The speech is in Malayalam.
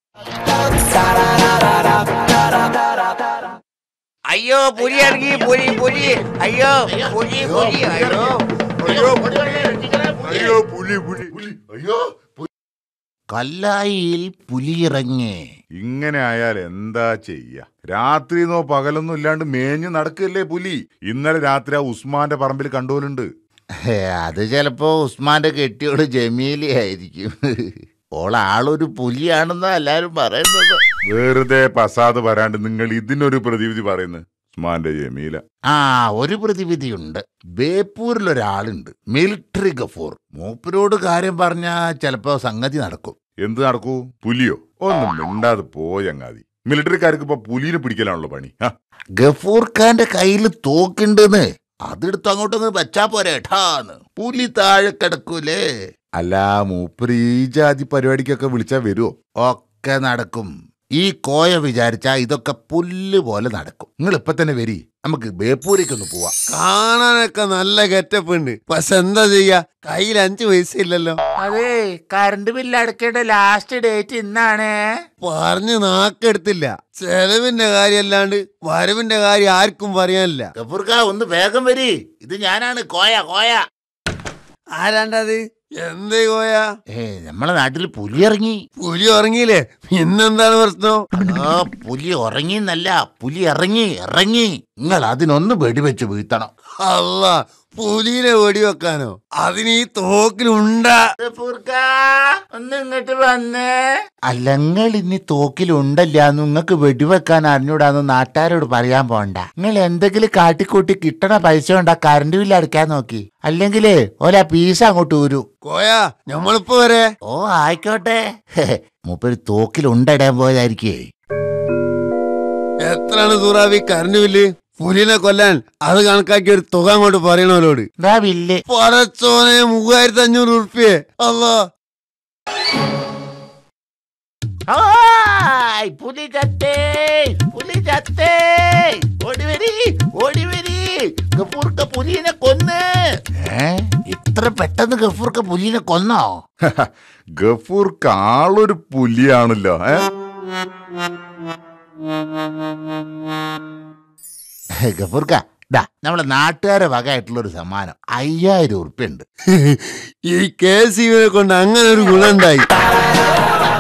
അയ്യോ പുലി ഇറങ്ങി പുലി പുലി അയ്യോ പുലി പുലി അയ്യോ അയ്യോ അയ്യോ പുലി പുലി പുലി അയ്യോ കല്ലായിയിൽ പുലിയിറങ്ങി ഇങ്ങനെ ആയാൽ എന്താ ചെയ്യ രാത്രിന്നോ പകലൊന്നും ഇല്ലാണ്ട് മേഞ്ഞ് നടക്കല്ലേ പുലി ഇന്നലെ രാത്രി ആ ഉസ്മാന്റെ പറമ്പിൽ കണ്ടോലുണ്ട് ഹേ, അത് ചിലപ്പോ ഉസ്മാന്റെ കെട്ടിയോട് ജമീലി ആയിരിക്കും ഓളാളൊരു പുലിയാണെന്നാ എല്ലാരും പറയുന്നത് വെറുതെ പസാദ് വരാണ്ട് നിങ്ങൾ ഇതിനൊരു പ്രതിവിധി പറയുന്നു ഉസ്മാന്റെ ജമീല ആ ഒരു പ്രതിവിധിയുണ്ട് ബേപ്പൂരിലൊരാളുണ്ട് മിലിറ്ററി ഗഫൂർ മൂപ്പരോട് കാര്യം പറഞ്ഞാ ചിലപ്പോ സംഗതി നടക്കും എന്ത് നടക്കൂ പുലിയോ ഒന്നും മിണ്ടാതെ പോയങ്ങാതി മിലിറ്ററിക്കാർക്ക് ഇപ്പൊ പുലിനെ പിടിക്കലാണല്ലോ പണി ആ ഗഫൂർ ഖാന്റെ കയ്യിൽ തോക്കുണ്ടെന്ന് അതെടുത്ത് അങ്ങോട്ടൊന്ന് വെച്ചാ പോരെ ഠാന്ന് പുലി താഴെ കിടക്കൂലേ അല്ല മൂപ്പര് ഈ ജാതി പരിപാടിക്കൊക്കെ വിളിച്ചാ വരുമോ ഒക്കെ നടക്കും ഈ കോയ വിചാരിച്ചാ ഇതൊക്കെ പുല്ല് പോലെ നടക്കും നിങ്ങൾ ഇപ്പൊ തന്നെ വരി നമുക്ക് ബേപ്പൂരിക്കൊന്ന് പോവാം കാണാനൊക്കെ നല്ല ഗെറ്റപ്പ് ഉണ്ട് പക്ഷെ എന്താ ചെയ്യാ കയ്യിൽ അഞ്ചു പൈസ ഇല്ലല്ലോ അതെ കറണ്ട് ബില്ല് അടക്കേണ്ട ലാസ്റ്റ് ഡേറ്റ് ഇന്നാണ് പറഞ്ഞ് നാക്കെടുത്തില്ല ചെലവിന്റെ കാര്യമല്ലാണ്ട് വരവിന്റെ കാര്യം ആർക്കും പറയാനില്ല ഗഫൂർക്ക ഒന്ന് വേഗം വരി ഇത് ഞാനാണ് കോയ കോയ ആരാണ്ടത് എന്തേ കോയാ ഏ നമ്മളെ നാട്ടിൽ പുലി ഇറങ്ങി പുലി ഉറങ്ങിയില്ലേ പിന്നെന്താണ് പ്രശ്നം ആ പുലി ഉറങ്ങിന്നല്ല പുലി ഇറങ്ങി ഇറങ്ങി നിങ്ങൾ അതിനൊന്ന് വെടിവെച്ച് വീഴ്ത്തണം അല്ല പുലിനെ വെടിവെക്കാനോ അതിന് ഈ തോക്കിലുണ്ടാ ഒന്ന് ഇങ്ങോട്ട് വന്നേ അല്ലങ്ങൾ ഇനി തോക്കിലുണ്ടല്ലാന്ന് നിങ്ങക്ക് വെടിവെക്കാൻ അറിഞ്ഞൂടാന്ന് നാട്ടുകാരോട് പറയാൻ പോണ്ട നിങ്ങൾ എന്തെങ്കിലും കാട്ടിക്കൂട്ടി കിട്ടണ പൈസ കൊണ്ടാ കറണ്ട് ബില്ല് അടയ്ക്കാൻ നോക്കി അല്ലെങ്കിലേ ഓല പീസ അങ്ങോട്ട് ഊരു കോയാ നമ്മളിപ്പോ വരെ ഓ ആയിക്കോട്ടെ മൂപ്പര് തോക്കിലുണ്ടടാൻ പോയതായിരിക്കേ എത്രയാണ് സൂറാബി കറണ്ട് ബില്ല് പുലിനെ കൊല്ലാൻ അത് കണക്കാക്കി ഒരു തുക അങ്ങോട്ട് പറയണവരോട് എന്താ ബില്ല് പറച്ചോനെ മൂവായിരത്തി അഞ്ഞൂറ് ഉറുപ്പ്യേ അല്ലാ ആയ്, പുലി ചത്തേ പുലി ചത്തേ ഓടി വരി ഓടി വരി ഗഫൂർക്ക പുലിനെ കൊന്ന് ഏ ഇത്ര പെട്ടെന്ന് ഗഫൂർക്ക പുലിനെ കൊന്നോ ഗഫൂർക്ക് ആളൊരു പുലിയാണല്ലോ ഏ ഗഫൂർക്ക ദാ നമ്മളെ നാട്ടുകാരെ വകയായിട്ടുള്ള ഒരു സമ്മാനം അയ്യായിരം ഉറുപ്പ്യ ഉണ്ട് ഈ കെ സി കൊണ്ട് അങ്ങനെ ഒരു ഗുണം ഉണ്ടായി